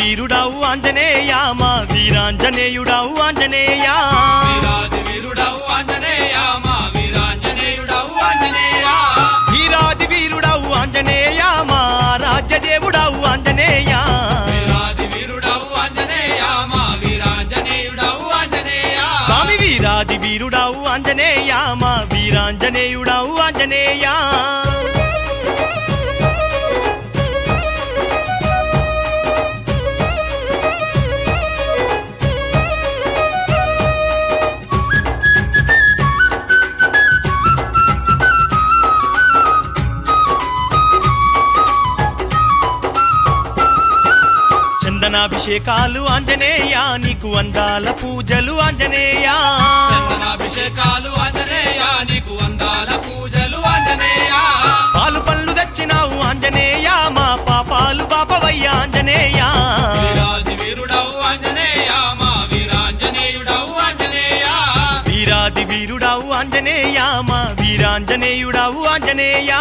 వీరుడవు ఆంజనేయ మా వీరాంజనేయుడవు ఆంజనేయ వీరాది వీరుడవు ఆంజనేయ మా వీరాంజనేయుడవు ఆంజనేయ వీరాది వీరుడవు ఆంజనేయ మా రాజ్య దేవుడవు ఆంజనేయ వీరాది వీరుడవు ఆంజనేయ మా వీరాంజనేయుడవు ఆంజనేయ స్వామి వీరాది వీరుడవు ఆంజనేయ మా వీరాంజనేయుడవు ఆంజనేయ చందనాభిషేకాలు ఆంజనేయ నీకు అందాల పూజలు ఆంజనేయ చందనాభిషేకాలు ఆంజనేయ నీకు వందాల పూజలు ఆంజనేయ పాలు పళ్ళు తెచ్చినావు ఆంజనేయ మా పాపాలు పాపవయ్య ఆంజనేయ వీరాది వీరుడవు ఆంజనేయ మా వీరాంజనేయుడవు ఆంజనేయ వీరాది వీరుడవు ఆంజనేయ మా వీరాంజనేయుడవు ఆంజనేయ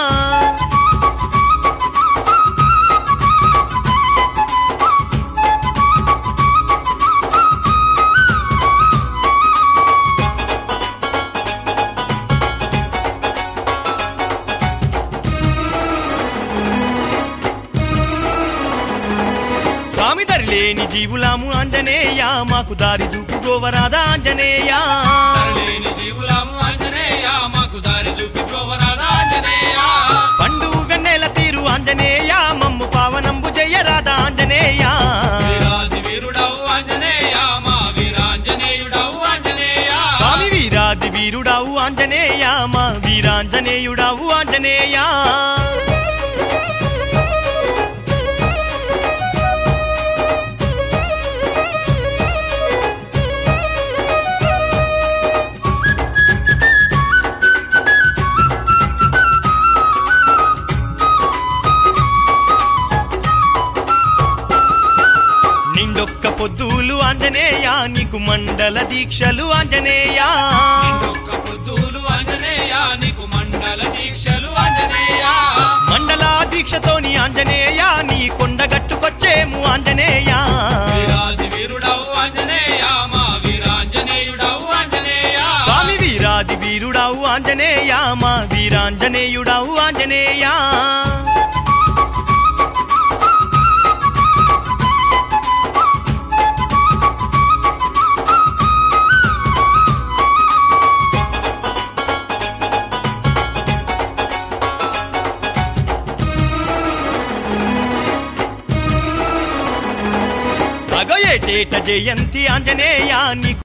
స్వామి దరిలేని జీవులాము ఆంజనేయ మాకు దారి చూపు గోవరాధా ఆంజనేయ తరలేని జీవులము ఆంజనేయ మాకు దారి చూపి ప్రోవరాద ఆంజనేయ పండు వెన్నెల తీరు ఆంజనేయ మమ్ము పావనంబు జయరాధా ఆంజనేయ వీరాది వీరుడవు ఆంజనేయ మా వీరాంజనేయుడవు ఆంజనేయ స్వామి వీరాది వీరుడవు ఆంజనేయ మా వీరాంజనేయుడవు ఆంజనేయ నిండొక్క పొద్దులు ఆంజనేయ నీకు మండల దీక్షలు ఆంజనేయ నిండొక్క పొద్దులు ఆంజనేయ నీకు మండల దీక్షలు ఆంజనేయ మండల దీక్షతోని ఆంజనేయ నీ కొండగట్టుకొచ్చేము ఆంజనేయ వీరాది వీరుడవు ఆంజనేయ మా వీరాంజనేయుడవు ఆంజనేయ స్వామి వీరాది వీరుడవు ఆంజనేయ మా వీరాంజనేయుడవు ఆంజనేయ అగ ఏటేట జయంతి ఆంజనేయ నీకు